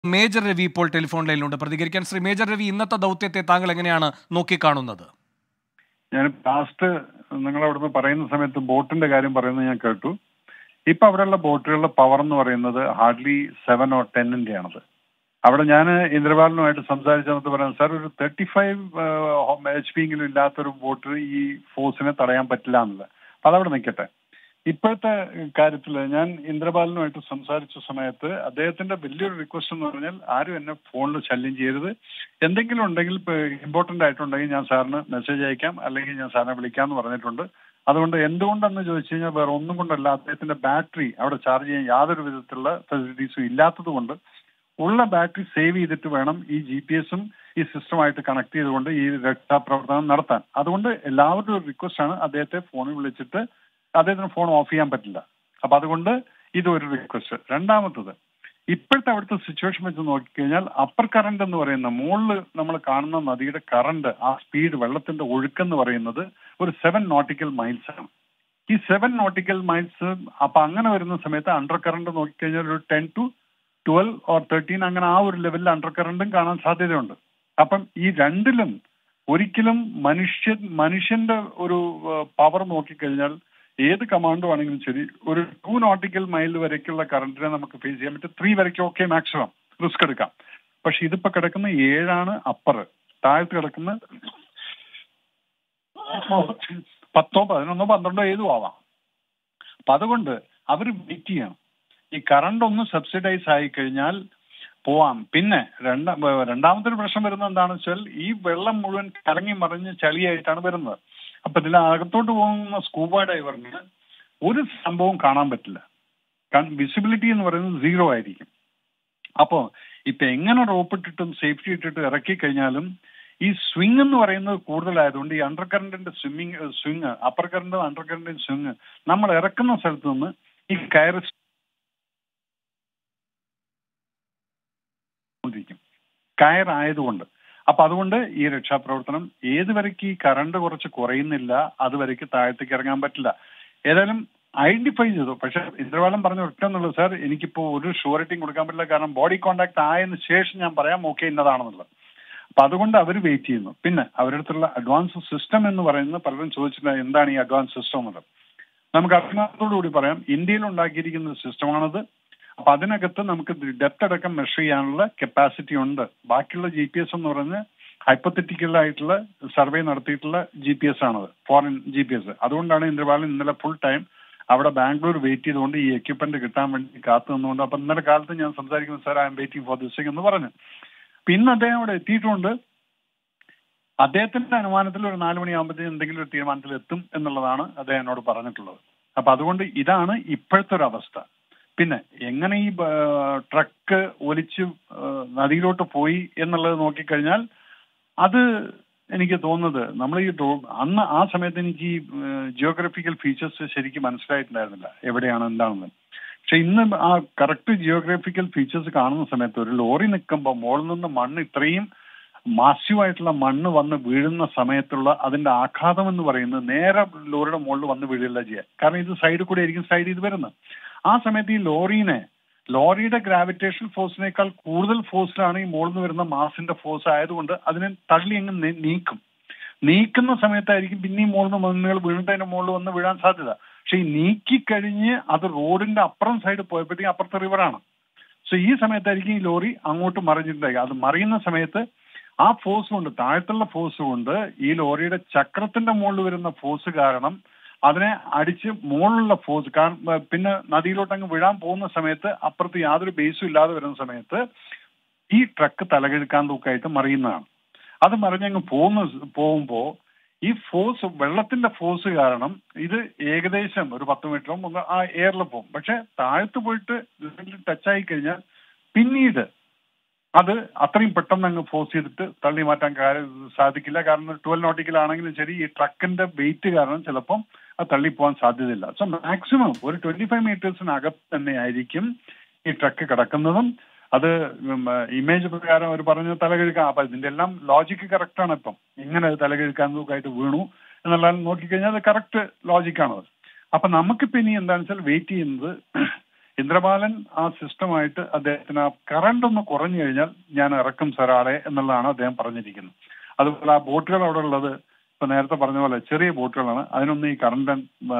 major Ravi ഇപ്പോൾ telephone ലൈനിലുണ്ട് പ്രതികരിക്കാൻ Shri major Ravi ഇന്നത്തെ ദൗത്യത്തെ താങ്കൾ എങ്ങനെയാണ് നോക്കിക്കാണുന്നത് ഞാൻ ലാസ്റ്റ് നിങ്ങൾ അവിടുന്ന് പറയുന്ന സമയത്ത് ബോട്ടിന്റെ കാര്യം പറയുന്നത് ഞാൻ കേട്ടു ഇപ്പൊ അവിടെയുള്ള ബോട്ടുകളുടെ പവർ എന്ന് പറയുന്നത് ഹാർഡ്ലി സെവൻ ഓർ ടെന്നിന്റെ ആണത് അവിടെ ഞാൻ ഇന്ദ്രപാലനുമായിട്ട് സംസാരിച്ച സമയത്ത് പറയുന്നത് സാർ ഒരു തേർട്ടി ഫൈവ് എച്ച് പി എങ്കിലും ഇല്ലാത്തൊരു ബോട്ട് ഈ ഫോഴ്സിനെ തടയാൻ പറ്റില്ല എന്നുള്ളത് അപ്പൊ അതവിടെ നിൽക്കട്ടെ ഇപ്പോഴത്തെ കാര്യത്തിൽ ഞാൻ ഇന്ദ്രപാലനുമായിട്ട് സംസാരിച്ച സമയത്ത് അദ്ദേഹത്തിന്റെ വലിയൊരു റിക്വസ്റ്റ് എന്ന് പറഞ്ഞാൽ ആരും എന്നെ ഫോണിൽ ശല്യം ചെയ്യരുത് എന്തെങ്കിലും ഉണ്ടെങ്കിൽ ഇമ്പോർട്ടന്റ് ആയിട്ടുണ്ടെങ്കിൽ ഞാൻ സാറിന് മെസ്സേജ് അയക്കാം അല്ലെങ്കിൽ ഞാൻ സാറിനെ വിളിക്കാമെന്ന് പറഞ്ഞിട്ടുണ്ട് അതുകൊണ്ട് എന്തുകൊണ്ടെന്ന് ചോദിച്ചു കഴിഞ്ഞാൽ വേറെ ഒന്നും കൊണ്ടല്ല അദ്ദേഹത്തിന്റെ ബാറ്ററി അവിടെ ചാർജ് ചെയ്യാൻ യാതൊരു വിധത്തിലുള്ള ഫെസിലിറ്റീസും ഇല്ലാത്തത് കൊണ്ട് ഉള്ള ബാറ്ററി സേവ് ചെയ്തിട്ട് വേണം ഈ ജി പി എസും ഈ സിസ്റ്റമായിട്ട് കണക്ട് ചെയ്തുകൊണ്ട് ഈ രക്ഷാപ്രവർത്തനം നടത്താൻ അതുകൊണ്ട് എല്ലാവരുടെ ഒരു റിക്വസ്റ്റ് ആണ് അദ്ദേഹത്തെ ഫോണിൽ വിളിച്ചിട്ട് അദ്ദേഹത്തിന് ഫോൺ ഓഫ് ചെയ്യാൻ പറ്റില്ല അപ്പൊ അതുകൊണ്ട് ഇതൊരു റിക്വസ്റ്റ് രണ്ടാമത്തത് ഇപ്പോഴത്തെ അവിടുത്തെ സിറ്റുവേഷൻ വെച്ച് നോക്കിക്കഴിഞ്ഞാൽ അപ്പർ കറണ്ട് എന്ന് പറയുന്ന മുകളിൽ നമ്മൾ കാണുന്ന നദിയുടെ കറണ്ട് ആ സ്പീഡ് വെള്ളത്തിന്റെ ഒഴുക്കെന്ന് പറയുന്നത് ഒരു സെവൻ നോട്ടിക്കൽ മൈൽസ് ആണ് ഈ സെവൻ നോട്ടിക്കൽ മൈൽസ് അപ്പൊ അങ്ങനെ വരുന്ന സമയത്ത് അണ്ടർ കറണ്ട് നോക്കിക്കഴിഞ്ഞാൽ ഒരു ten to twelve or thirteen അങ്ങനെ ആ ഒരു ലെവലിൽ അണ്ടർ കറണ്ടും കാണാൻ സാധ്യതയുണ്ട് അപ്പം ഈ രണ്ടിലും ഒരിക്കലും മനുഷ്യ മനുഷ്യന്റെ ഒരു പവർ നോക്കിക്കഴിഞ്ഞാൽ ഏത് കമാൻഡോ ആണെങ്കിലും ശരി ഒരു ടു നോട്ടിക്കൽ മൈൽ വരയ്ക്കുള്ള കറണ്ടിനെ നമുക്ക് ഫേസ് ചെയ്യാൻ പറ്റും ത്രീ വരയ്ക്കും ഓക്കെ മാക്സിമം റിസ്ക് എടുക്കാം പക്ഷെ ഇതിപ്പോ കിടക്കുന്ന ഏഴാണ് അപ്പർ താഴത്ത് കിടക്കുന്ന പത്തോ പതിനൊന്നോ പന്ത്രണ്ടോ ഏതും ആവാം അപ്പൊ അതുകൊണ്ട് അവർ വെയിറ്റ് ചെയ്യണം ഈ കറണ്ട് ഒന്ന് സബ്സിഡൈസ് ആയി കഴിഞ്ഞാൽ പോവാം പിന്നെ രണ്ടാ രണ്ടാമത്തെ ഒരു പ്രശ്നം വരുന്നത് എന്താണെന്ന് വെച്ചാൽ ഈ വെള്ളം മുഴുവൻ കറങ്ങി മറിഞ്ഞ് ചളിയായിട്ടാണ് വരുന്നത് അപ്പൊ ഇതിൽ അകത്തോട്ട് പോകുന്ന സ്കൂബ ഡൈവറിന് ഒരു സംഭവം കാണാൻ പറ്റില്ല കാരണം വിസിബിലിറ്റി എന്ന് പറയുന്നത് സീറോ ആയിരിക്കും അപ്പോ ഇപ്പൊ എങ്ങനെ റോപ്പ് ഇട്ടിട്ടും സേഫ്റ്റി ഇട്ടിട്ട് ഇറക്കി കഴിഞ്ഞാലും ഈ സ്വിങ് എന്ന് പറയുന്നത് കൂടുതലായതുകൊണ്ട് ഈ അണ്ടർ കറണ്ടിന്റെ സ്വിമ്മിങ് സ്വിങ് അപ്പർ കറണ്ടും അണ്ടർ കറണ്ടിന്റെ സ്വിങ് നമ്മൾ ഇറക്കുന്ന സ്ഥലത്ത് നിന്ന് ഈ കയറ് കയറായതുകൊണ്ട് അപ്പൊ അതുകൊണ്ട് ഈ രക്ഷാപ്രവർത്തനം ഏതുവരയ്ക്ക് ഈ കറണ്ട് കുറച്ച് കുറയുന്നില്ല അതുവരയ്ക്ക് താഴത്തേക്ക് ഇറങ്ങാൻ പറ്റില്ല ഏതായാലും ഐഡന്റിഫൈ ചെയ്തു പക്ഷെ ഇന്ദ്രവാലം പറഞ്ഞ ഒറ്റ എന്നുള്ളത് സാർ എനിക്കിപ്പോ ഒരു ഷുവറിറ്റിയും കൊടുക്കാൻ പറ്റില്ല കാരണം ബോഡി കോണ്ടാക്ട് ആയതിനു ശേഷം ഞാൻ പറയാം ഓക്കെ ഇന്നതാണെന്നുള്ളത് അപ്പൊ അതുകൊണ്ട് അവർ വെയിറ്റ് ചെയ്യുന്നു പിന്നെ അവരുടെ അടുത്തുള്ള അഡ്വാൻസ് സിസ്റ്റം എന്ന് പറയുന്നത് പലരും ചോദിച്ചില്ല എന്താണ് ഈ അഡ്വാൻസ് സിസ്റ്റം എന്നുള്ളത് നമുക്ക് അഭിമാനത്തോടു കൂടി പറയാം ഇന്ത്യയിൽ ഉണ്ടാക്കിയിരിക്കുന്ന സിസ്റ്റമാണത് അപ്പൊ അതിനകത്ത് നമുക്ക് ഡെപ്ത് അടക്കം മെഷർ ചെയ്യാനുള്ള കപ്പാസിറ്റി ഉണ്ട് ബാക്കിയുള്ള ജി പി എസ് എന്ന് പറയുന്നത് ഹൈപ്പത്തറ്റിക്കൽ ആയിട്ടുള്ള സർവേ നടത്തിയിട്ടുള്ള ജി പി എസ് ആണത് ഫോറിൻ ജി പി എസ് അതുകൊണ്ടാണ് ഇന്ദ്രപാലൻ ഇന്നലെ ഫുൾ ടൈം അവിടെ ബാംഗ്ലൂർ വെയിറ്റ് ചെയ്തുകൊണ്ട് ഈ എക്യുപ്മെന്റ് കിട്ടാൻ വേണ്ടി കാത്തു നിന്നുകൊണ്ട് അപ്പൊ ഇന്നലെ കാലത്ത് ഞാൻ സംസാരിക്കുന്നു sir I am waiting for this എന്ന് പറഞ്ഞു പിന്നെ അദ്ദേഹം അവിടെ എത്തിയിട്ടുണ്ട് അദ്ദേഹത്തിന്റെ അനുമാനത്തിൽ ഒരു നാല് മണിയാകുമ്പോഴത്തേക്കും എന്തെങ്കിലും ഒരു തീരുമാനത്തിൽ എത്തും എന്നുള്ളതാണ് അദ്ദേഹം എന്നോട് പറഞ്ഞിട്ടുള്ളത് അപ്പൊ അതുകൊണ്ട് ഇതാണ് ഇപ്പോഴത്തെ ഒരു അവസ്ഥ പിന്നെ എങ്ങനെ ഈ ട്രക്ക് ഒലിച്ച് നദിയിലോട്ട് പോയി എന്നുള്ളത് നോക്കിക്കഴിഞ്ഞാൽ അത് എനിക്ക് തോന്നുന്നത് നമ്മൾ ഈ അന്ന് ആ സമയത്ത് എനിക്ക് ഈ ജിയോഗ്രഫിക്കൽ ഫീച്ചേഴ്സ് ശരിക്കും മനസ്സിലായിട്ടുണ്ടായിരുന്നില്ല എവിടെയാണ് എന്താണെന്ന് പക്ഷെ ഇന്ന് ആ കറക്റ്റ് ജിയോഗ്രഫിക്കൽ ഫീച്ചേഴ്സ് കാണുന്ന സമയത്ത് ഒരു ലോറി നിൽക്കുമ്പോൾ മുകളിൽ നിന്ന് മണ്ണ് ഇത്രയും മാസ്യമായിട്ടുള്ള മണ്ണ് വന്ന് വീഴുന്ന സമയത്തുള്ള അതിന്റെ ആഘാതം എന്ന് പറയുന്നത് നേരെ ലോറിയുടെ മുകളിൽ വന്ന് വീഴില്ല ചെയ്യുക കാരണം ഇത് സൈഡിൽ കൂടെ ആയിരിക്കും സൈഡ് ചെയ്ത് വരുന്നത് ആ സമയത്ത് ഈ ലോറീനെ ലോറിയുടെ ഗ്രാവിറ്റേഷൻ ഫോഴ്സിനേക്കാൾ കൂടുതൽ ഫോഴ്സിലാണ് ഈ മുകളിൽ നിന്ന് വരുന്ന മാസിന്റെ ഫോഴ്സ് ആയതുകൊണ്ട് അതിനെ തള്ളി അങ്ങ് നീക്കും നീക്കുന്ന സമയത്തായിരിക്കും പിന്നെയും മുകളിൽ നിന്ന് മണ്ണുകൾ വീണിട്ട് അതിന്റെ മുകളിൽ വന്ന് വീഴാൻ സാധ്യത പക്ഷെ ഈ നീക്കി കഴിഞ്ഞ് അത് റോഡിന്റെ അപ്പുറം സൈഡ് പോയപ്പോഴത്തേക്കും അപ്പുറത്തെ റിവറാണ് സോ ഈ സമയത്തായിരിക്കും ഈ ലോറി അങ്ങോട്ട് മറിഞ്ഞിട്ടുണ്ടായി അത് മറിയുന്ന സമയത്ത് ആ ഫോഴ്സ് കൊണ്ട് താഴത്തുള്ള ഫോഴ്സ് കൊണ്ട് ഈ ലോറിയുടെ ചക്രത്തിന്റെ മുകളിൽ വരുന്ന ഫോഴ്സ് കാരണം അതിനെ അടിച്ച് മുകളിലുള്ള ഫോഴ്സ് കാരണം പിന്നെ നദിയിലോട്ട് അങ്ങ് വീഴാൻ പോകുന്ന സമയത്ത് അപ്പുറത്ത് യാതൊരു ബേസും ഇല്ലാതെ വരുന്ന സമയത്ത് ഈ ട്രക്ക് തലകെടുക്കാൻ തൂക്കായിട്ട് മറിയുന്നതാണ് അത് മറിഞ്ഞങ്ങ് പോകുന്ന പോകുമ്പോൾ ഈ ഫോഴ്സ് വെള്ളത്തിന്റെ ഫോഴ്സ് കാരണം ഇത് ഏകദേശം ഒരു പത്ത് മീറ്ററും ഒന്ന് ആ എയറിൽ പോകും പക്ഷെ താഴത്ത് പോയിട്ട് ടച്ച് ആയി കഴിഞ്ഞാൽ പിന്നീട് അത് അത്രയും പെട്ടെന്ന് അങ്ങ് ഫോഴ്സ് ചെയ്തിട്ട് തള്ളി മാറ്റാൻ സാധിക്കില്ല കാരണം ട്വൽവ് നോട്ടിക്കൽ ആണെങ്കിലും ശരി ഈ ട്രക്കിന്റെ വെയിറ്റ് കാരണം ചിലപ്പം അത് തള്ളിപ്പോവാൻ സാധ്യതയില്ല സോ മാക്സിമം ഒരു ട്വന്റി ഫൈവ് മീറ്റേഴ്സിനകത്ത് തന്നെ ആയിരിക്കും ഈ ട്രക്ക് കിടക്കുന്നതും അത് ഇമേജ് പ്രകാരം അവർ പറഞ്ഞു തലകഴുക്കാൻ അപ്പൊ ഇതിന്റെ എല്ലാം ലോജിക്ക് കറക്റ്റ് ആണ് ഇപ്പം എങ്ങനെ തലകഴുക്കാൻ നോക്കായിട്ട് വീണു എന്നുള്ളത് നോക്കിക്കഴിഞ്ഞാൽ അത് കറക്റ്റ് ലോജിക്കാണത് അപ്പൊ നമുക്കിപ്പോ ഇനി എന്താണെന്ന് വെച്ചാൽ വെയിറ്റ് ചെയ്യുന്നത് ഇന്ദ്രപാലൻ ആ സിസ്റ്റമായിട്ട് അദ്ദേഹത്തിന് ആ കറണ്ട് ഒന്ന് കുറഞ്ഞു കഴിഞ്ഞാൽ ഞാൻ ഇറക്കും സരാളെ എന്നുള്ളതാണ് അദ്ദേഹം പറഞ്ഞിരിക്കുന്നത് അതുപോലെ ആ ബോട്ടുകൾ അവിടെ ഉള്ളത് ഇപ്പൊ നേരത്തെ പറഞ്ഞ പോലെ ചെറിയ ബോട്ടുകളാണ് അതിനൊന്നും ഈ കറണ്ട്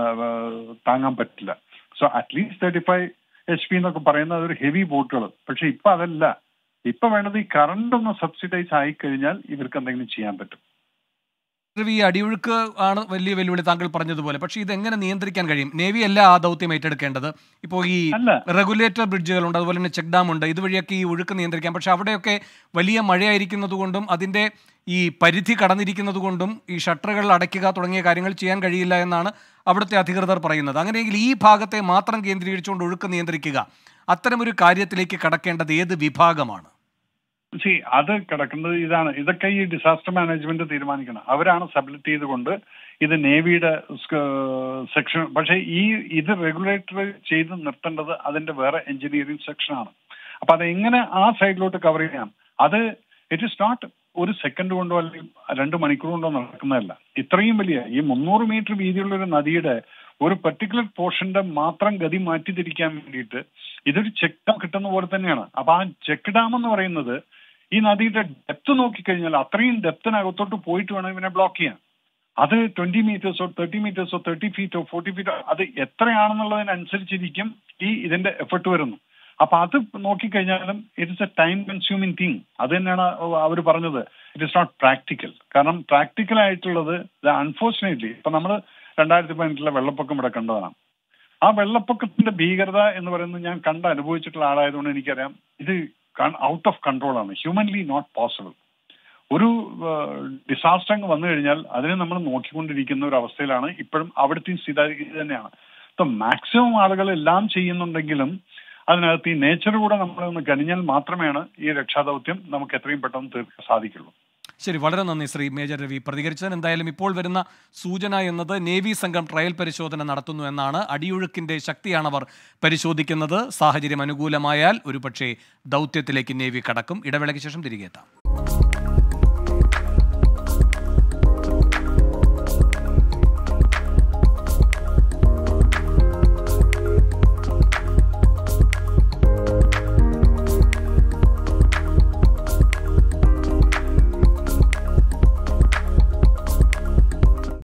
താങ്ങാൻ പറ്റില്ല so at least thirty five H P എന്നൊക്കെ പറയുന്നത് ഒരു ഹെവി ബോട്ടുകൾ പക്ഷെ ഇപ്പൊ അതല്ല ഇപ്പൊ വേണ്ടത് ഈ കറണ്ട് ഒന്ന് സബ്സിഡൈസ് ആയി കഴിഞ്ഞാൽ ഇവർക്ക് എന്തെങ്കിലും ചെയ്യാൻ പറ്റും രവി ഈ അടിയൊഴുക്ക് ആണ് വലിയ വെല്ലുവിളി താങ്കൾ പറഞ്ഞതുപോലെ പക്ഷേ ഇത് എങ്ങനെ നിയന്ത്രിക്കാൻ കഴിയും നേവി അല്ല ആ ദൗത്യം ഏറ്റെടുക്കേണ്ടത് ഇപ്പോൾ ഈ അല്ല റെഗുലേറ്റർ ബ്രിഡ്ജുകളുണ്ട് അതുപോലെ തന്നെ ചെക്ക് ഡാം ഉണ്ട് ഇതുവഴിയൊക്കെ ഈ ഒഴുക്ക് നിയന്ത്രിക്കാം പക്ഷെ അവിടെയൊക്കെ വലിയ മഴയായിരിക്കുന്നത് കൊണ്ടും അതിൻ്റെ ഈ പരിധി കടന്നിരിക്കുന്നത് കൊണ്ടും ഈ ഷട്ടറുകൾ അടയ്ക്കുക തുടങ്ങിയ കാര്യങ്ങൾ ചെയ്യാൻ കഴിയില്ല എന്നാണ് അവിടുത്തെ അധികൃതർ പറയുന്നത് അങ്ങനെയെങ്കിൽ ഈ ഭാഗത്തെ മാത്രം കേന്ദ്രീകരിച്ചുകൊണ്ട് ഒഴുക്ക് നിയന്ത്രിക്കുക അത്തരമൊരു കാര്യത്തിലേക്ക് കടക്കേണ്ടത് ഏത് വിഭാഗമാണ് സി അത് കിടക്കുന്നത് ഇതാണ് ഇതൊക്കെ ഈ ഡിസാസ്റ്റർ മാനേജ്മെന്റ് തീരുമാനിക്കണം അവരാണ് സബ്മിറ്റ് ചെയ്തുകൊണ്ട് ഇത് നേവിയുടെ സെക്ഷൻ പക്ഷേ ഈ ഇത് റെഗുലേറ്റർ ചെയ്ത് നിർത്തേണ്ടത് അതിന്റെ വേറെ എഞ്ചിനീയറിംഗ് സെക്ഷനാണ് അപ്പൊ അത് എങ്ങനെ ആ സൈഡിലോട്ട് കവർ ചെയ്യാം അത് ഇറ്റ് ഇസ് നോട്ട് ഒരു സെക്കൻഡ് കൊണ്ടോ അല്ലെങ്കിൽ രണ്ട് മണിക്കൂർ കൊണ്ടോ നടക്കുന്നതല്ല ഇത്രയും വലിയ ഈ മുന്നൂറ് മീറ്റർ വീതിയുള്ള ഒരു നദിയുടെ ഒരു പെർട്ടിക്കുലർ പോർഷന്റെ മാത്രം ഗതി മാറ്റി തിരിക്കാൻ വേണ്ടിയിട്ട് ഇതൊരു ചെക്ക് ഡാം കിട്ടുന്ന പോലെ തന്നെയാണ് അപ്പൊ ആ ചെക്ക് ഡാം എന്ന് പറയുന്നത് ഈ നദിയുടെ ഡെപ്ത് നോക്കിക്കഴിഞ്ഞാൽ അത്രയും ഡെപ്തിനകത്തോട്ട് പോയിട്ട് വേണം ഇവനെ ബ്ലോക്ക് ചെയ്യാൻ അത് ട്വന്റി മീറ്റേഴ്സോ തേർട്ടി മീറ്റേഴ്സോ തേർട്ടി ഫീറ്റോ ഫോർട്ടി ഫീറ്റോ അത് എത്രയാണെന്നുള്ളതിനനുസരിച്ചിരിക്കും ഈ ഇതിന്റെ എഫർട്ട് വരുന്നു അപ്പൊ അത് നോക്കിക്കഴിഞ്ഞാലും it is a time consuming thing അത് തന്നെയാണ് അവർ പറഞ്ഞത് ഇറ്റ് ഇസ് നോട്ട് പ്രാക്ടിക്കൽ കാരണം പ്രാക്ടിക്കൽ ആയിട്ടുള്ളത് അൺഫോർച്ചുനേറ്റ്ലി ഇപ്പൊ നമ്മൾ രണ്ടായിരത്തി പതിനെട്ടിലെ വെള്ളപ്പൊക്കം ഇവിടെ കണ്ടതാണ് ആ വെള്ളപ്പൊക്കത്തിന്റെ ഭീകരത എന്ന് പറയുന്നത് ഞാൻ കണ്ട് അനുഭവിച്ചിട്ടുള്ള ആളായതുകൊണ്ട് എനിക്കറിയാം ഇത് ഔട്ട് ഓഫ് കൺട്രോൾ ആണ് ഹ്യൂമൻലി നോട്ട് പോസിബിൾ ഒരു ഡിസാസ്റ്റർ അങ്ങ് വന്നു കഴിഞ്ഞാൽ അതിനെ നമ്മൾ നോക്കിക്കൊണ്ടിരിക്കുന്ന ഒരു അവസ്ഥയിലാണ് ഇപ്പോഴും അവിടുത്തെ സ്ഥിതി തന്നെയാണ് ഇപ്പൊ മാക്സിമം ആളുകൾ എല്ലാം ചെയ്യുന്നുണ്ടെങ്കിലും അതിനകത്ത് ഈ നേച്ചർ കൂടെ നമ്മളൊന്ന് കനിഞ്ഞാൽ മാത്രമേയാണ് ഈ രക്ഷാദൗത്യം നമുക്ക് എത്രയും പെട്ടെന്ന് തീർക്കാൻ സാധിക്കുള്ളൂ ശരി വളരെ നന്ദി ശ്രീ മേജർ രവി പ്രതികരിച്ചതിന് എന്തായാലും ഇപ്പോൾ വരുന്ന സൂചന എന്നത് നേവി സംഘം ട്രയൽ പരിശോധന നടത്തുന്നു എന്നാണ് അടിയൊഴുക്കിന്റെ ശക്തിയാണ് അവർ പരിശോധിക്കുന്നത് സാഹചര്യം അനുകൂലമായാൽ ഒരുപക്ഷെ ദൗത്യത്തിലേക്ക് നേവി കടക്കും ഇടവേളയ്ക്ക് ശേഷം തിരികെ എത്താം